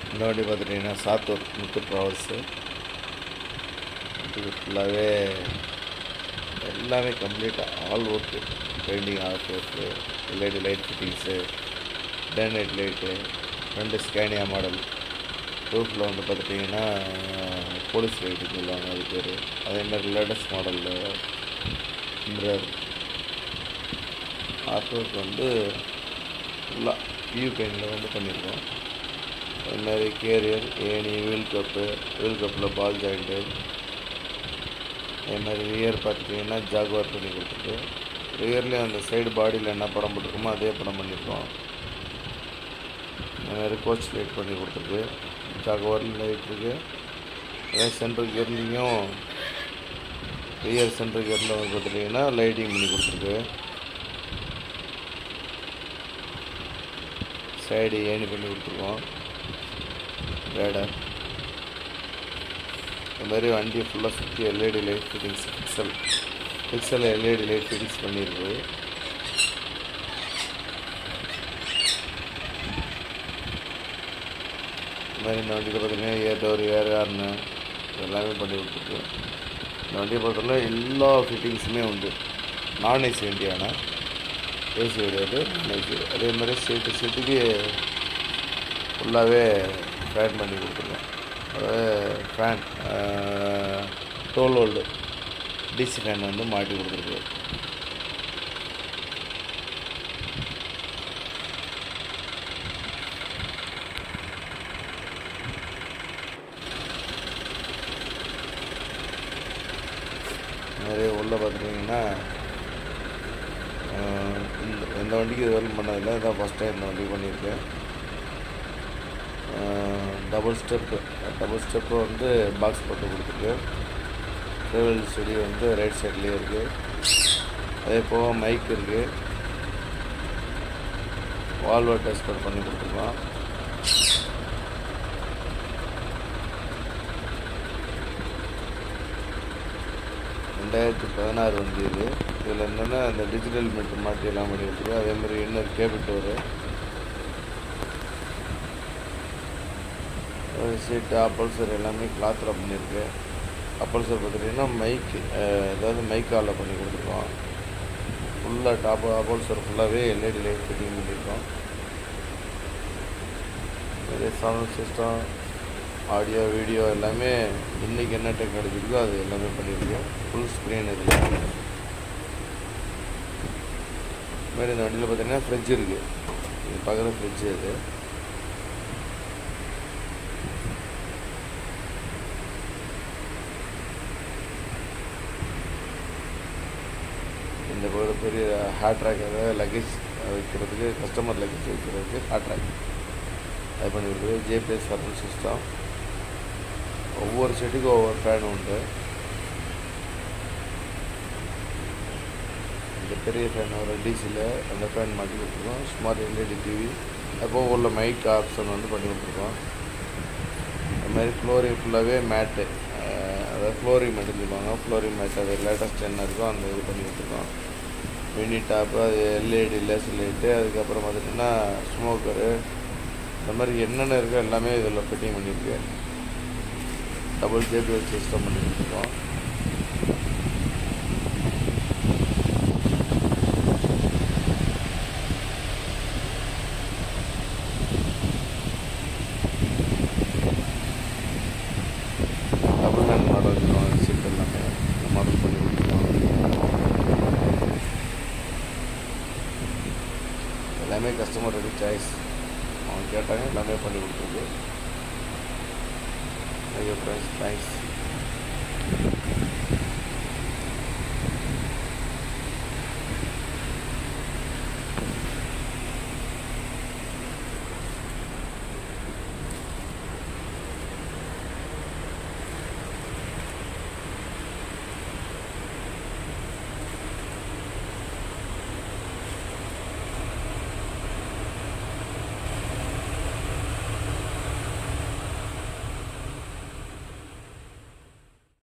இந்த வண்டி பார்த்துட்டிங்கன்னா சாத்தூர் முத்து ட்ராவல்ஸு இது ஃபுல்லாகவே எல்லாமே கம்ப்ளீட்டாக all work painting art work LED light fittings day night light ரெண்டு ஸ்கேனியா மாடல் ரூஃபில் வந்து பார்த்துட்டிங்கன்னா போலீஸ் லைட்டு சொல்லுவாங்க அது பேர் அதே மாதிரி லேட்டஸ்ட் மாடலில் மிரர் ஆர்ட் ஒர்க் வந்து ஃபுல்லாக வியூ பெயிண்டில் வந்து பண்ணியிருக்கோம் அது மாதிரி கேரியர் ஏணி வீல் கப்பு வீல் கப்பில் பால் ஜாயிண்ட்டு அதே மாதிரி ரியர் பார்த்துட்டிங்கன்னா ஜாகுவார் பண்ணி கொடுத்துருக்கு ரியர்லேயும் அந்த சைடு பாடியில் என்ன படம் போட்டிருக்கோமோ அதே படம் பண்ணியிருக்கோம் அது மாதிரி கோச் லைட் பண்ணி கொடுத்துருக்கு ஜாகுவார் லைட் இருக்குது அதே சென்ட்ரல் கியர்லேயும் ரியர் சென்ட்ரல் கியரில் வந்து பார்த்துட்டிங்கன்னா லைட்டிங் பண்ணி கொடுத்துருக்கு சைடு ஏணி பண்ணி கொடுத்துருக்கோம் ரேடர் இந்த மாதிரி வண்டி ஃபுல்லாக சுற்றி LED light fittings pixel pixel LED light fittings பண்ணியிருக்கு இந்த மாதிரி இந்த வண்டியில் பார்த்தீங்கன்னா ஏர் டோர் ஏர் ஹார்னு எல்லாமே பண்ணி கொடுத்துருக்கு இந்த வண்டியை பொறுத்தவரை எல்லா ஃபிட்டிங்ஸுமே உண்டு நான் ஏசி வண்டியான ஏசி கிடையாது நான் ஏசி அதே மாதிரி சீட்டு சீட்டுக்கு ஃபுல்லாகவே ஃபேன் பண்ணி கொடுத்துருக்கோம் அதாவது ஃபேன் டோல் ஹோல்டு டிசி ஃபேன் வந்து மாட்டி கொடுத்துருக்கு நிறைய உள்ளே பார்த்துட்டிங்கன்னா இந்த எந்த வண்டிக்கு இது வரைக்கும் பண்ணதில்லை இதான் ஃபஸ்ட் டைம் இந்த வண்டி பண்ணியிருக்கேன் டபுள் ஸ்டெப்பு டபுள் ஸ்டெப்பு வந்து பாக்ஸ் போட்டு கொடுத்துருக்கு ட்ரெவல் செடி வந்து ரைட் சைட்லேயே இருக்குது அதே போக மைக் இருக்குது வால்வர் டெஸ்பர் பண்ணி கொடுத்துருக்கோம் ரெண்டாயிரத்தி பதினாறு வண்டி இது இதில் என்னென்னா அந்த டிஜிட்டல் மீட்டர் மாட்டி எல்லாம் பண்ணி கொடுத்துருக்கு அதே மாதிரி இன்னொரு கேபிள் டோரு சீட்டு அப்பல்சர் எல்லாமே கிளாத்தில் பண்ணியிருக்கு அப்பல்சர் பார்த்துட்டிங்கன்னா மைக்கு அதாவது மைக்காலில் பண்ணி கொடுத்துருக்கோம் ஃபுல்லாக டாப் அப்பல்சர் ஃபுல்லாகவே எல்இடி லைட் ஃபிட்டிங் பண்ணியிருக்கோம் நிறைய சவுண்ட் சிஸ்டம் ஆடியோ வீடியோ எல்லாமே இன்றைக்கி என்ன டெக்னாலஜி இருக்கோ அது எல்லாமே பண்ணியிருக்கோம் ஃபுல் ஸ்க்ரீன் இதில் மாதிரி இந்த வண்டியில் பார்த்தீங்கன்னா ஃப்ரிட்ஜ் இருக்குது இது பார்க்குற ஃப்ரிட்ஜ் இது இந்த ஒரு பெரிய ஹேர் ட்ராக் அதாவது லக்கேஜ் வைக்கிறதுக்கு கஸ்டமர் லக்கேஜ் வைக்கிறதுக்கு ஹேர் ட்ராக் அது பண்ணி கொடுக்குறது ஜேபிஎஸ் சர்வல் சிஸ்டம் ஒவ்வொரு செட்டுக்கும் ஒவ்வொரு ஃபேன் உண்டு இந்த பெரிய ஃபேன் ஒரு டிசியில் அந்த ஃபேன் மாட்டி கொடுத்துருக்கோம் ஸ்மார்ட் எல்இடி டிவி அப்போ உள்ள மைக் ஆப்ஷன் வந்து பண்ணி கொடுத்துருக்கோம் அது மாதிரி ஃப்ளோரிங் ஃபுல்லாகவே மேட்டு அதாவது ஃப்ளோரிங் மேட்டுன்னு சொல்லுவாங்க ஃப்ளோரிங் மேட் அது லேட்டஸ்ட் என்ன இருக்கோ அந்த இது பண்ணி கொடுத்துருக்கோம் மினி டாப்பு அது எல்இடி லேஸ் லைட்டு அதுக்கப்புறம் பார்த்துட்டிங்கன்னா ஸ்மோக்கரு இந்த மாதிரி என்னென்ன இருக்கோ எல்லாமே இதில் ஃபிட்டிங் பண்ணியிருக்கு டபுள் ஜேபிஎல் சிஸ்டம் பண்ணி கொடுத்துருக்கோம் டபுள் ஹேண்ட் மாடல் இருக்கும் சீட் எல்லாமே மாடல் பண்ணி கொடுத்துருக்கோம் எல்லாமே கஸ்டமரோட சாய்ஸ் அவங்க கேட்டாங்க எல்லாமே பண்ணி கொடுத்துருக்கு ஐயோ ஃப்ரெண்ட்ஸ் தேங்க்ஸ்